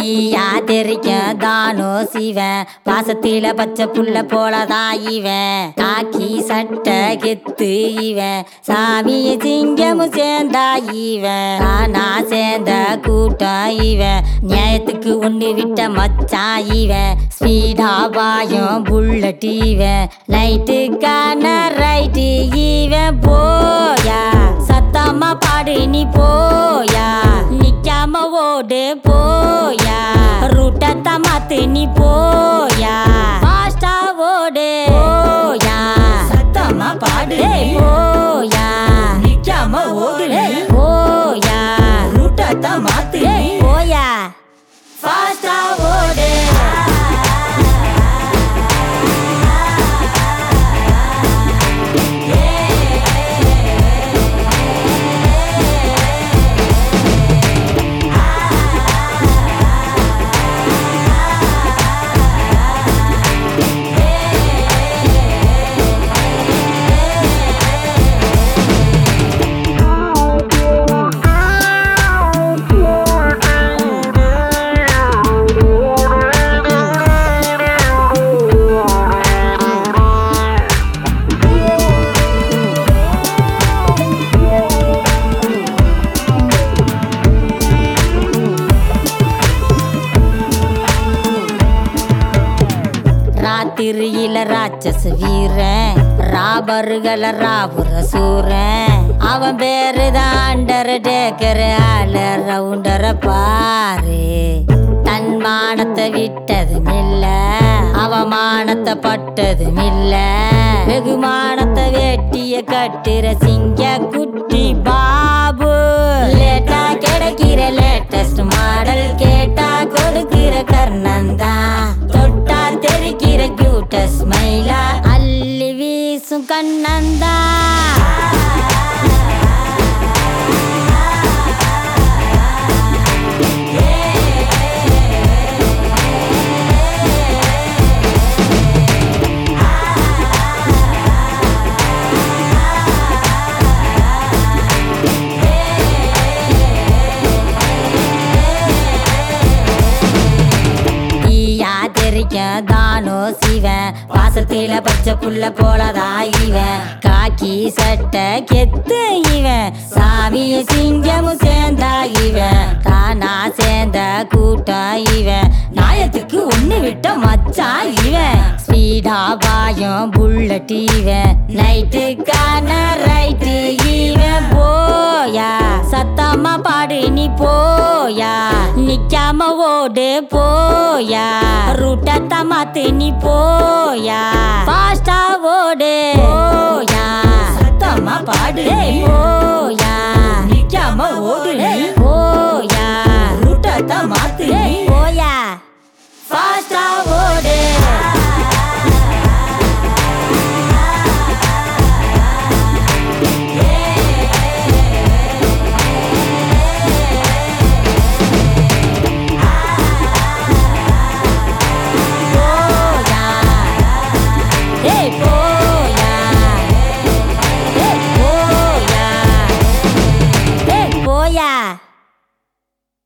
தீயா தெரிக்க தானோ சிவன் பாசத்தில பச்சை புள்ள போலதான் இவன் காக்கி சட்டை கெத்து இவன் சாமிய சிங்கமும் சேர்ந்தா இவன் தானா சேர்ந்த கூட்டம் இவன் நியாயத்துக்கு ஒண்ணு விட்ட மச்சான் இவன் ஸ்பீடா பாயம் புல்லட் இவன் லைட்டுக்கான ரைட்டு இவன் போயா சத்தமா பாடு நீ போயா நிக்காம ஓடு போயா ரூட்டத்தை மாத்து நீ போயா ஃபாஸ்டா ஓடு போயா சத்தமா பாடு போயா நிக்காம ஓடு போயா ரூட்டத்தை மாத்து போயா ஃபாஸ்டா ஓடு ராத்திரியில ராட்சச வீரன் ராபருகள ராபுர சூரன் அவன் பேரு தான் அண்டர் டேக்கர் ஆல ரவுண்டர பாரு தன் மானத்தை விட்டதும் இல்ல அவமானத்தை பட்டதும் இல்ல வெகுமானத்தை வெட்டிய கட்டுற சிங்க குட்டி பாபு லேட்டா கிடைக்கிற லேட்டஸ்ட் மாடல் கேட்டா கொடுக்கிற கர்ணந்தா தொட்டா தெரிக்கிற கியூட்ட ஸ்மைலா அள்ளி வீசும் கண்ணந்தா தீயா தெரிக்க தானோ சிவன் வாசத்தில பச்சை புள்ள போலதான் இவன் காக்கி சட்டை கெத்து இவன் சாமிய சிங்கமும் சேர்ந்தா இவன் தானா சேர்ந்த கூட்டம் இவன் நாயத்துக்கு ஒண்ணு விட்ட மச்சான் இவன் ஸ்பீடா பாயம் புல்லட் இவன் நைட்டுக்கான ரைட்டு இவன் போயா சத்தமா பாடு நீ போயா நிக்காம ஓடு போயா ரூட்டத்தை மாத்து நீ போயா ஃபாஸ்டா ஓடு போயா சத்தமா பாடு